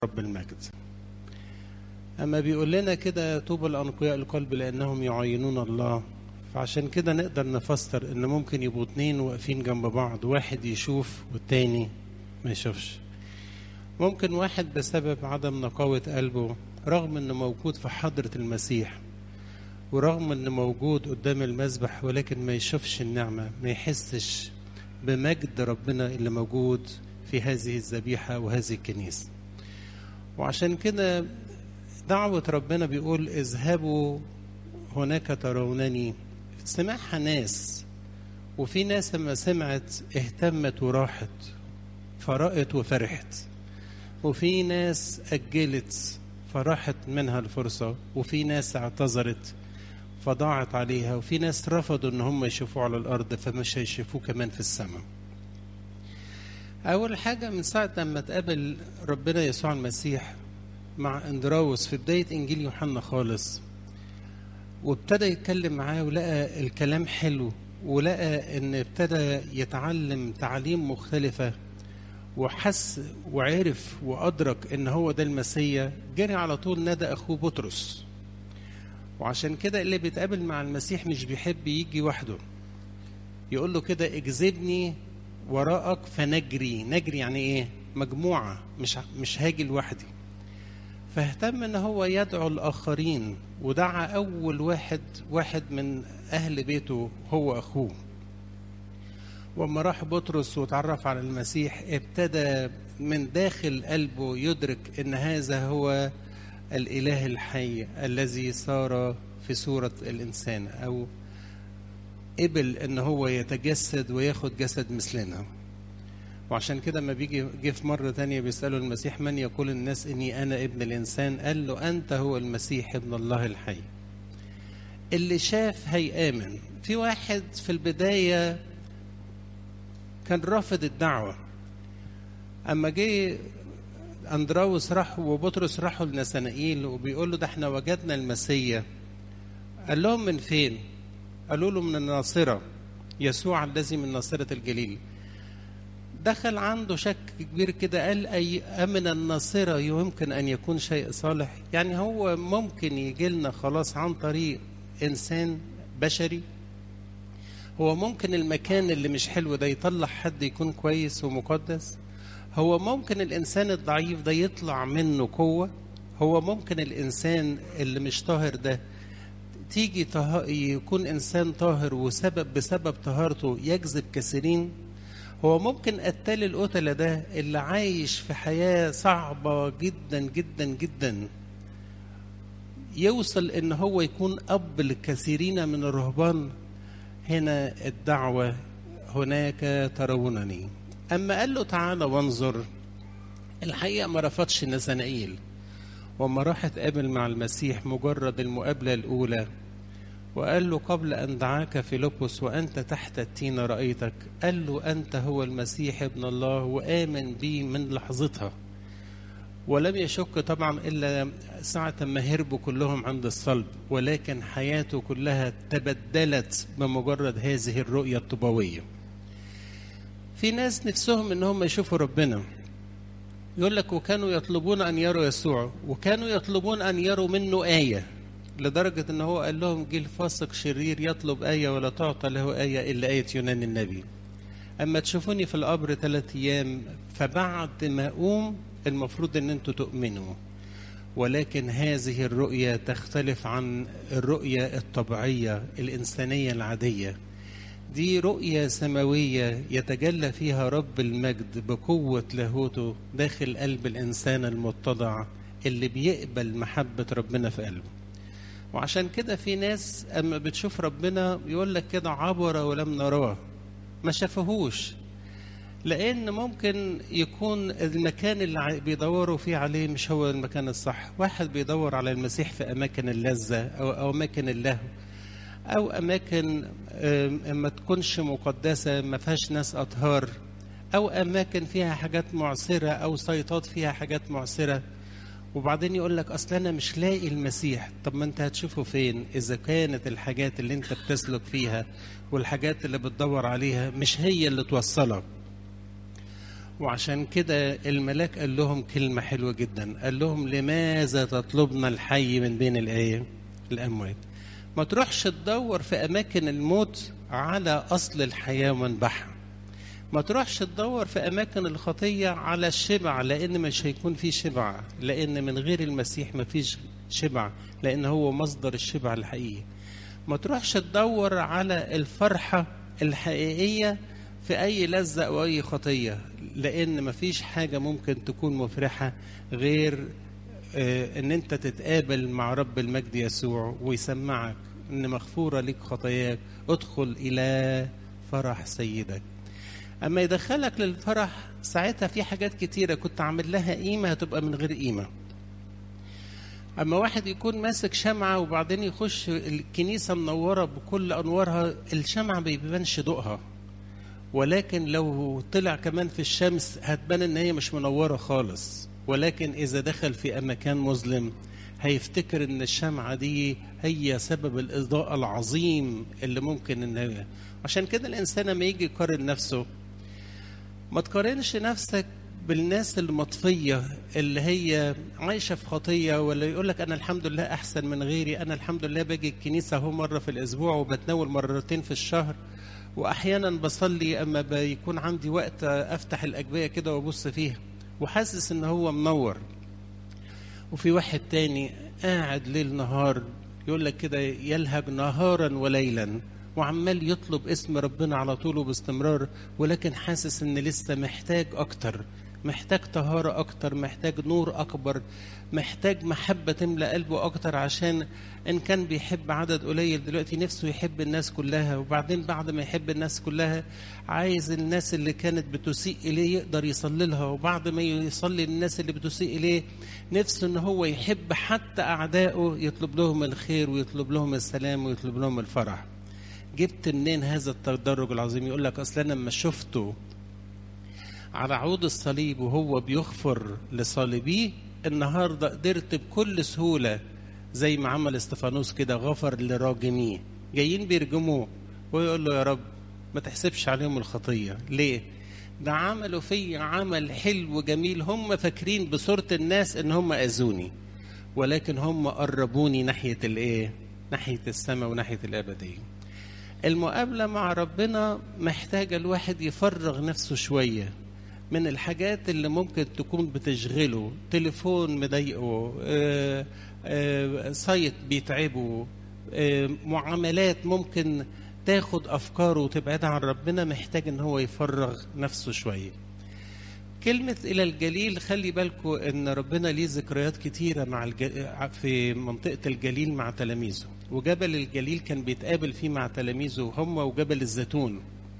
رب المجد أما بيقول لنا كده طوبى الأنقياء القلب لأنهم يعينون الله فعشان كده نقدر نفسر إن ممكن يبقوا اتنين واقفين جنب بعض واحد يشوف والتاني ما يشوفش ممكن واحد بسبب عدم نقاوة قلبه رغم إنه موجود في حضرة المسيح ورغم إنه موجود قدام المذبح ولكن ما يشوفش النعمة ما يحسش بمجد ربنا اللي موجود في هذه الذبيحة وهذه الكنيسة وعشان كده دعوة ربنا بيقول اذهبوا هناك ترونني سمعها ناس وفي ناس لما سمعت اهتمت وراحت فرأت وفرحت وفي ناس أجلت فراحت منها الفرصة وفي ناس اعتذرت فضاعت عليها وفي ناس رفضوا ان هم يشوفوه على الارض فمش هيشوفوه كمان في السماء اول حاجه من ساعه لما تقابل ربنا يسوع المسيح مع اندراوس في بدايه انجيل يوحنا خالص وابتدى يتكلم معاه ولقى الكلام حلو ولقى ان ابتدى يتعلم تعليم مختلفه وحس وعرف وادرك ان هو ده المسيا جري على طول نادى اخوه بطرس وعشان كده اللي بيتقابل مع المسيح مش بيحب يجي وحده يقول له كده اجذبني وراءك فنجري نجري يعني ايه مجموعة مش مش هاجي لوحدي فاهتم ان هو يدعو الاخرين ودعا اول واحد واحد من اهل بيته هو اخوه وما راح بطرس وتعرف على المسيح ابتدى من داخل قلبه يدرك ان هذا هو الاله الحي الذي صار في صورة الانسان او قبل ان هو يتجسد وياخد جسد مثلنا وعشان كده ما بيجي جه في مره تانية بيسالوا المسيح من يقول الناس اني انا ابن الانسان قال له انت هو المسيح ابن الله الحي اللي شاف هيامن في واحد في البدايه كان رافض الدعوه اما جه اندراوس راح وبطرس راحوا لنسانائيل وبيقول له ده احنا وجدنا المسيا قال لهم من فين قالوا له من الناصرة يسوع الذي من ناصرة الجليل دخل عنده شك كبير كده قال أي أمن الناصرة يمكن أن يكون شيء صالح يعني هو ممكن يجي لنا خلاص عن طريق إنسان بشري هو ممكن المكان اللي مش حلو ده يطلع حد يكون كويس ومقدس هو ممكن الإنسان الضعيف ده يطلع منه قوة هو ممكن الإنسان اللي مش طاهر ده تيجي طه... يكون انسان طاهر وسبب بسبب طهارته يجذب كثيرين هو ممكن قتال القتلة ده اللي عايش في حياة صعبة جدا جدا جدا يوصل ان هو يكون اب لكثيرين من الرهبان هنا الدعوة هناك ترونني اما قال له تعالى وانظر الحقيقة ما رفضش نسانائيل وما راح اتقابل مع المسيح مجرد المقابلة الأولى وقال له قبل أن دعاك فيلبس وأنت تحت التين رأيتك قال له أنت هو المسيح ابن الله وآمن بي من لحظتها ولم يشك طبعا إلا ساعة ما هربوا كلهم عند الصلب ولكن حياته كلها تبدلت بمجرد هذه الرؤية الطبوية في ناس نفسهم انهم يشوفوا ربنا يقول لك وكانوا يطلبون ان يروا يسوع وكانوا يطلبون ان يروا منه ايه لدرجه ان هو قال لهم جيل فاسق شرير يطلب ايه ولا تعطى له ايه الا ايه يونان النبي اما تشوفوني في القبر ثلاث ايام فبعد ما اقوم المفروض ان انتوا تؤمنوا ولكن هذه الرؤيه تختلف عن الرؤيه الطبيعيه الانسانيه العاديه دي رؤية سماوية يتجلى فيها رب المجد بقوة لاهوته داخل قلب الإنسان المتضع اللي بيقبل محبة ربنا في قلبه وعشان كده في ناس أما بتشوف ربنا يقول لك كده عبر ولم نراه ما شافهوش لأن ممكن يكون المكان اللي بيدوروا فيه عليه مش هو المكان الصح واحد بيدور على المسيح في أماكن اللذة أو, أو أماكن اللهو او اماكن ما تكونش مقدسه ما فيهاش ناس اطهار او اماكن فيها حاجات معسره او سيطات فيها حاجات معسره وبعدين يقول لك اصل انا مش لاقي المسيح طب ما انت هتشوفه فين اذا كانت الحاجات اللي انت بتسلك فيها والحاجات اللي بتدور عليها مش هي اللي توصلك وعشان كده الملاك قال لهم كلمة حلوة جدا قال لهم لماذا تطلبنا الحي من بين الايه الأموات ما تروحش تدور في أماكن الموت على أصل الحياة ومنبعها ما تروحش تدور في أماكن الخطية على الشبع لأن مش هيكون في شبع لأن من غير المسيح ما فيش شبع لأن هو مصدر الشبع الحقيقي ما تروحش تدور على الفرحة الحقيقية في أي لذة أو أي خطية لأن ما فيش حاجة ممكن تكون مفرحة غير آه، ان انت تتقابل مع رب المجد يسوع ويسمعك ان مغفوره لك خطاياك ادخل الى فرح سيدك اما يدخلك للفرح ساعتها في حاجات كتيره كنت عامل لها قيمه هتبقى من غير قيمه اما واحد يكون ماسك شمعه وبعدين يخش الكنيسه منوره بكل انوارها الشمعه ما بيبانش ضوءها ولكن لو طلع كمان في الشمس هتبان ان هي مش منوره خالص ولكن اذا دخل في مكان مظلم هيفتكر ان الشمعه دي هي سبب الاضاءه العظيم اللي ممكن ان هي عشان كده الانسان لما يجي يقارن نفسه ما تقارنش نفسك بالناس المطفية اللي هي عايشة في خطية ولا يقول لك أنا الحمد لله أحسن من غيري أنا الحمد لله باجي الكنيسة هو مرة في الأسبوع وبتناول مرتين في الشهر وأحيانا بصلي أما بيكون عندي وقت أفتح الأجبية كده وأبص فيها وحاسس إن هو منور وفي واحد تاني قاعد ليل نهار يقول لك كده يلهج نهارا وليلا وعمال يطلب اسم ربنا على طول وباستمرار ولكن حاسس ان لسه محتاج اكتر محتاج طهارة أكتر محتاج نور أكبر محتاج محبة تملأ قلبه أكتر عشان إن كان بيحب عدد قليل دلوقتي نفسه يحب الناس كلها وبعدين بعد ما يحب الناس كلها عايز الناس اللي كانت بتسيء إليه يقدر يصلي لها وبعد ما يصلي للناس اللي بتسيء إليه نفسه إن هو يحب حتى أعدائه يطلب لهم الخير ويطلب لهم السلام ويطلب لهم الفرح جبت منين هذا التدرج العظيم يقول لك اصل انا لما شفته على عود الصليب وهو بيغفر لصالبيه النهارده قدرت بكل سهوله زي ما عمل استفانوس كده غفر لراجميه جايين بيرجموه ويقول له يا رب ما تحسبش عليهم الخطيه ليه ده عملوا في عمل حلو جميل هم فاكرين بصوره الناس ان هم اذوني ولكن هم قربوني ناحيه الايه ناحيه السماء وناحيه الابديه المقابلة مع ربنا محتاجة الواحد يفرغ نفسه شوية من الحاجات اللي ممكن تكون بتشغله تليفون مضايقه آه، آه، سايت بيتعبه آه، معاملات ممكن تاخد أفكاره وتبعدها عن ربنا محتاج إن هو يفرغ نفسه شوية كلمة إلى الجليل خلي بالكم إن ربنا ليه ذكريات كتيرة مع الج... في منطقة الجليل مع تلاميذه وجبل الجليل كان بيتقابل فيه مع تلاميذه هم وجبل الزيتون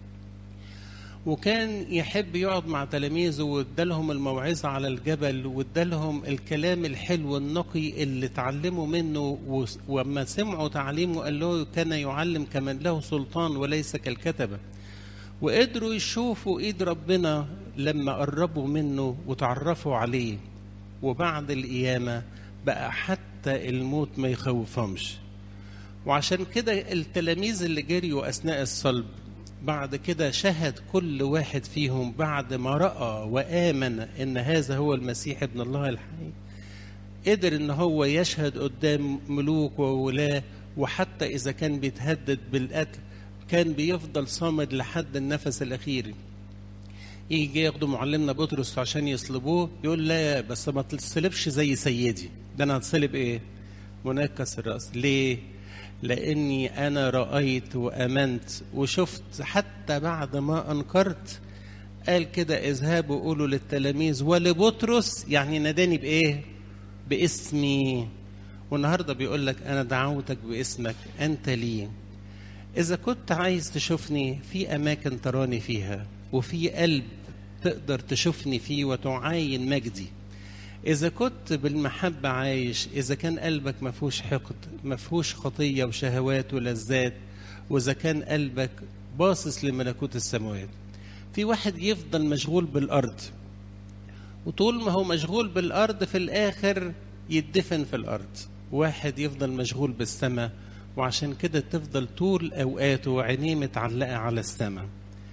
وكان يحب يقعد مع تلاميذه وادالهم الموعظة على الجبل وادالهم الكلام الحلو النقي اللي اتعلموا منه و- وما سمعوا تعليمه قال له كان يعلم كمن له سلطان وليس كالكتبة وقدروا يشوفوا ايد ربنا لما قربوا منه وتعرفوا عليه وبعد القيامة بقى حتى الموت ما يخوفهمش وعشان كده التلاميذ اللي جريوا أثناء الصلب بعد كده شهد كل واحد فيهم بعد ما رأى وآمن إن هذا هو المسيح ابن الله الحي قدر إن هو يشهد قدام ملوك وولاة وحتى إذا كان بيتهدد بالقتل كان بيفضل صامد لحد النفس الأخير يجي ياخدوا معلمنا بطرس عشان يصلبوه يقول لا بس ما تصلبش زي سيدي ده انا هتصلب ايه منكس الراس ليه لاني انا رايت وامنت وشفت حتى بعد ما انكرت قال كده اذهبوا قولوا للتلاميذ ولبطرس يعني ناداني بايه باسمي والنهارده بيقول لك انا دعوتك باسمك انت لي إذا كنت عايز تشوفني في أماكن تراني فيها وفي قلب تقدر تشوفني فيه وتعاين مجدي إذا كنت بالمحبة عايش إذا كان قلبك ما فيهوش حقد ما فيهوش خطية وشهوات ولذات وإذا كان قلبك باصص لملكوت السماوات في واحد يفضل مشغول بالأرض وطول ما هو مشغول بالأرض في الآخر يدفن في الأرض واحد يفضل مشغول بالسماء وعشان كده تفضل طول أوقاته عينيه متعلقة على السماء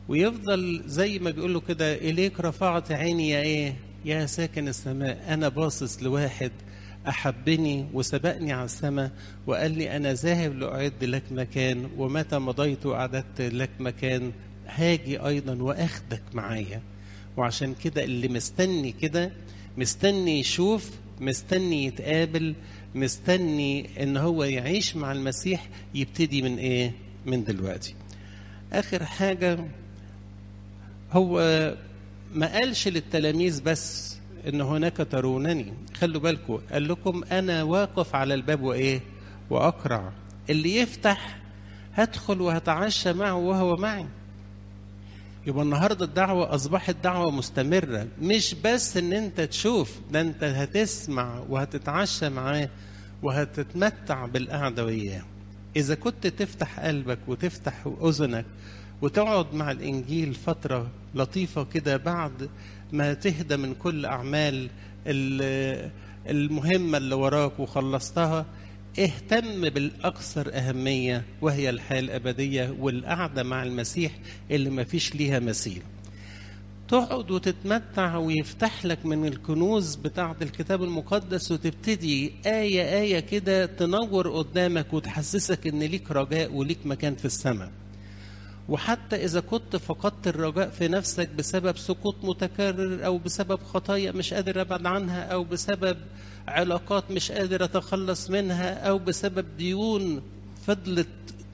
ويفضل زي ما بيقولوا كده إليك رفعت عيني يا إيه يا ساكن السماء أنا باصص لواحد أحبني وسبقني على السماء وقال لي أنا ذاهب لأعد لك مكان ومتى مضيت أعددت لك مكان هاجي أيضا وأخدك معايا وعشان كده اللي مستني كده مستني يشوف مستني يتقابل مستني ان هو يعيش مع المسيح يبتدي من ايه من دلوقتي اخر حاجه هو ما قالش للتلاميذ بس ان هناك ترونني خلوا بالكم قال لكم انا واقف على الباب وايه واقرع اللي يفتح هدخل وهتعشى معه وهو معي يبقى النهارده الدعوه اصبحت دعوه مستمره مش بس ان انت تشوف ده انت هتسمع وهتتعشى معاه وهتتمتع بالقعده وياه اذا كنت تفتح قلبك وتفتح اذنك وتقعد مع الانجيل فتره لطيفه كده بعد ما تهدى من كل اعمال المهمه اللي وراك وخلصتها اهتم بالاكثر اهميه وهي الحياه الابديه والقعده مع المسيح اللي ما فيش ليها مثيل تقعد وتتمتع ويفتح لك من الكنوز بتاعة الكتاب المقدس وتبتدي آية آية كده تنور قدامك وتحسسك إن ليك رجاء وليك مكان في السماء. وحتى إذا كنت فقدت الرجاء في نفسك بسبب سقوط متكرر أو بسبب خطايا مش قادر أبعد عنها أو بسبب علاقات مش قادر أتخلص منها أو بسبب ديون فضلت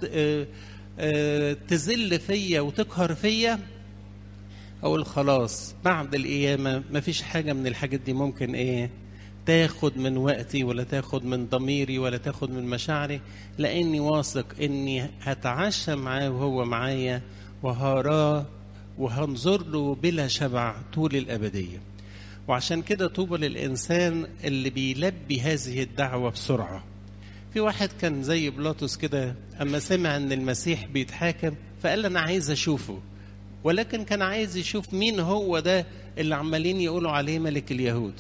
تزل فيا وتقهر فيا أقول خلاص بعد القيامة مفيش حاجة من الحاجات دي ممكن إيه تاخد من وقتي ولا تاخد من ضميري ولا تاخد من مشاعري لاني واثق اني هتعشى معاه وهو معايا وهراه وهنظر له بلا شبع طول الابديه وعشان كده طوبى للانسان اللي بيلبي هذه الدعوه بسرعه في واحد كان زي بلاطس كده اما سمع ان المسيح بيتحاكم فقال انا عايز اشوفه ولكن كان عايز يشوف مين هو ده اللي عمالين يقولوا عليه ملك اليهود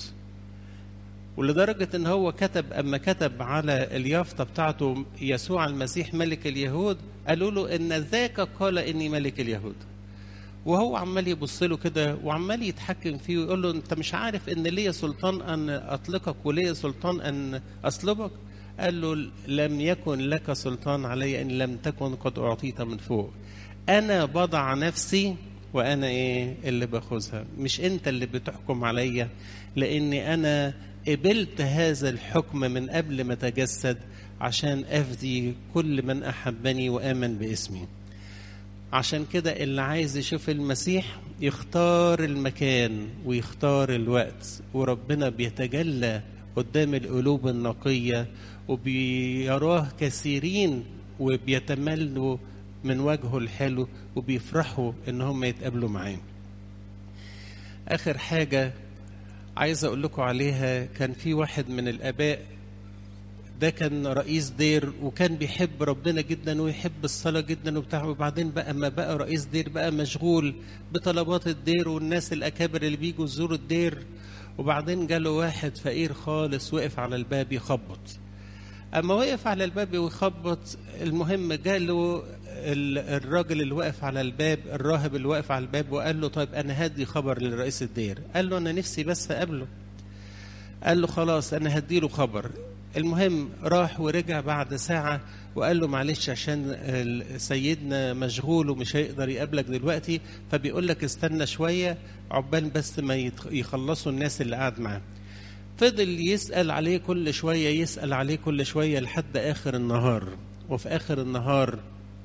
ولدرجة ان هو كتب اما كتب على اليافطة بتاعته يسوع المسيح ملك اليهود قالوا له ان ذاك قال اني ملك اليهود وهو عمال يبص له كده وعمال يتحكم فيه ويقول له انت مش عارف ان ليا سلطان ان اطلقك وليا سلطان ان اصلبك قال له لم يكن لك سلطان علي ان لم تكن قد اعطيت من فوق انا بضع نفسي وانا ايه اللي باخذها مش انت اللي بتحكم عليا لاني انا قبلت هذا الحكم من قبل ما تجسد عشان افدي كل من احبني وامن باسمي عشان كده اللي عايز يشوف المسيح يختار المكان ويختار الوقت وربنا بيتجلى قدام القلوب النقية وبيراه كثيرين وبيتملوا من وجهه الحلو وبيفرحوا ان هم يتقابلوا معاه اخر حاجه عايز اقول لكم عليها كان في واحد من الاباء ده كان رئيس دير وكان بيحب ربنا جدا ويحب الصلاه جدا وبتاع وبعدين بقى ما بقى رئيس دير بقى مشغول بطلبات الدير والناس الاكابر اللي بيجوا يزوروا الدير وبعدين جاله واحد فقير خالص وقف على الباب يخبط اما وقف على الباب ويخبط المهم جاله الراجل اللي واقف على الباب الراهب اللي واقف على الباب وقال له طيب انا هدي خبر لرئيس الدير قال له انا نفسي بس اقابله قال له خلاص انا هديله خبر المهم راح ورجع بعد ساعة وقال له معلش عشان سيدنا مشغول ومش هيقدر يقابلك دلوقتي فبيقول لك استنى شوية عقبال بس ما يخلصوا الناس اللي قاعد معاه فضل يسأل عليه كل شوية يسأل عليه كل شوية لحد آخر النهار وفي آخر النهار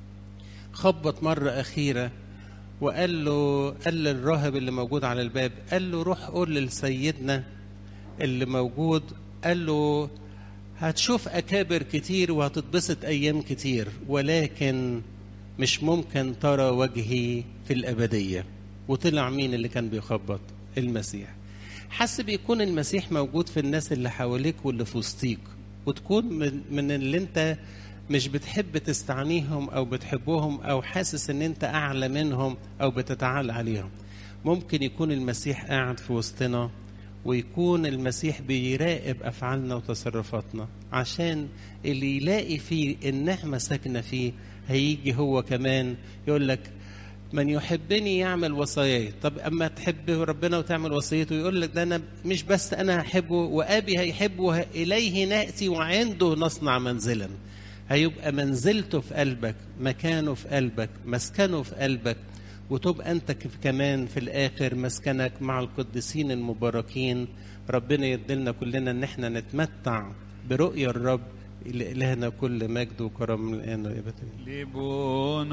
خبط مرة أخيرة وقال له قال للراهب اللي موجود على الباب قال له روح قول لسيدنا اللي موجود قال له هتشوف أكابر كتير وهتتبسط أيام كتير ولكن مش ممكن ترى وجهي في الأبدية وطلع مين اللي كان بيخبط المسيح حس بيكون المسيح موجود في الناس اللي حواليك واللي في وسطيك وتكون من, من اللي انت مش بتحب تستعنيهم او بتحبهم او حاسس ان انت اعلى منهم او بتتعالى عليهم ممكن يكون المسيح قاعد في وسطنا ويكون المسيح بيراقب افعالنا وتصرفاتنا عشان اللي يلاقي فيه النعمه ساكنه فيه هيجي هو كمان يقول لك من يحبني يعمل وصاياي طب اما تحب ربنا وتعمل وصيته يقول لك ده انا مش بس انا هحبه وابي هيحبه اليه ناتي وعنده نصنع منزلا هيبقى منزلته في قلبك مكانه في قلبك مسكنه في قلبك وتبقى انت كمان في الاخر مسكنك مع القديسين المباركين ربنا يدلنا كلنا ان احنا نتمتع برؤيا الرب لإلهنا كل مجد وكرم من الآن وإبدا لبون